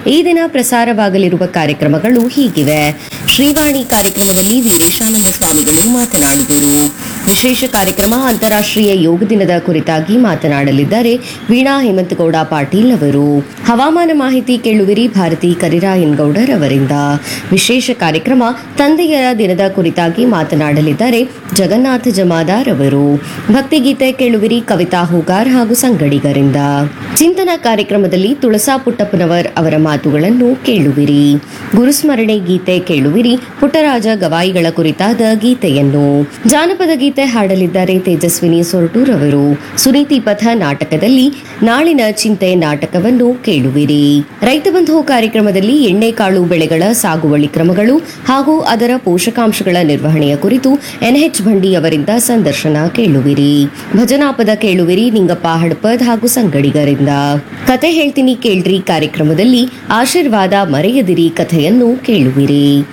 ಈ ದಿನ ಪ್ರಸಾರವಾಗಲಿರುವ ಕಾರ್ಯಕ್ರಮಗಳು ಹೀಗಿವೆ ಶ್ರೀವಾಣಿ ಕಾರ್ಯಕ್ರಮದಲ್ಲಿ ವೀರೇಶಾನಂದ ಸ್ವಾಮಿಗಳು ಮಾತನಾಡುವರು ವಿಶೇಷ ಕಾರ್ಯಕ್ರಮ ಅಂತಾರಾಷ್ಟ್ರೀಯ ಯೋಗ ದಿನದ ಕುರಿತಾಗಿ ಮಾತನಾಡಲಿದ್ದಾರೆ ವೀಣಾ ಹೇಮಂತಗೌಡ ಪಾಟೀಲ್ ಅವರು ಹವಾಮಾನ ಮಾಹಿತಿ ಕೇಳುವಿರಿ ಭಾರತಿ ಕರಿರಾಯನ್ಗೌಡರ್ ಅವರಿಂದ ವಿಶೇಷ ಕಾರ್ಯಕ್ರಮ ತಂದೆಯರ ದಿನದ ಕುರಿತಾಗಿ ಮಾತನಾಡಲಿದ್ದಾರೆ ಜಗನ್ನಾಥ ಜಮಾದಾರ್ ಅವರು ಭಕ್ತಿಗೀತೆ ಕೇಳುವಿರಿ ಕವಿತಾ ಹೂಗಾರ್ ಹಾಗೂ ಸಂಗಡಿಗರಿಂದ ಚಿಂತನ ಕಾರ್ಯಕ್ರಮದಲ್ಲಿ ತುಳಸಾ ಪುಟ್ಟಪ್ಪನವರ್ ಅವರ ಮಾತುಗಳನ್ನು ಕೇಳುವಿರಿ ಗುರುಸ್ಮರಣೆ ಗೀತೆ ಕೇಳುವಿರಿ ಪುಟ್ಟರಾಜ ಗವಾಯಿಗಳ ಕುರಿತಾದ ಗೀತೆಯನ್ನು ಜಾನಪದ ಗೀತೆ ಹಾಡಲಿದ್ದಾರೆ ತೇಜಸ್ವಿನಿ ಸೊರಟೂರ್ ಅವರು ಸುನೀತಿ ಪಥ ನಾಟಕದಲ್ಲಿ ನಾಳಿನ ಚಿಂತೆ ನಾಟಕವನ್ನು ಕೇಳುವಿರಿ ರೈತ ಬಂಧು ಕಾರ್ಯಕ್ರಮದಲ್ಲಿ ಎಣ್ಣೆಕಾಳು ಬೆಳೆಗಳ ಸಾಗುವಳಿ ಕ್ರಮಗಳು ಹಾಗೂ ಅದರ ಪೋಷಕಾಂಶಗಳ ನಿರ್ವಹಣೆಯ ಕುರಿತು ಎನ್ಎಚ್ ಭಂಡಿ ಅವರಿಂದ ಸಂದರ್ಶನ ಕೇಳುವಿರಿ ಭಜನಾಪದ ಕೇಳುವಿರಿ ನಿಂಗಪ್ಪ ಹಡ್ಪದ್ ಹಾಗೂ ಸಂಗಡಿಗರಿಂದ ಕತೆ ಹೇಳ್ತೀನಿ ಕೇಳ್ರಿ ಕಾರ್ಯಕ್ರಮದಲ್ಲಿ ಆಶೀರ್ವಾದ ಮರೆಯದಿರಿ ಕಥೆಯನ್ನು ಕೇಳುವಿರಿ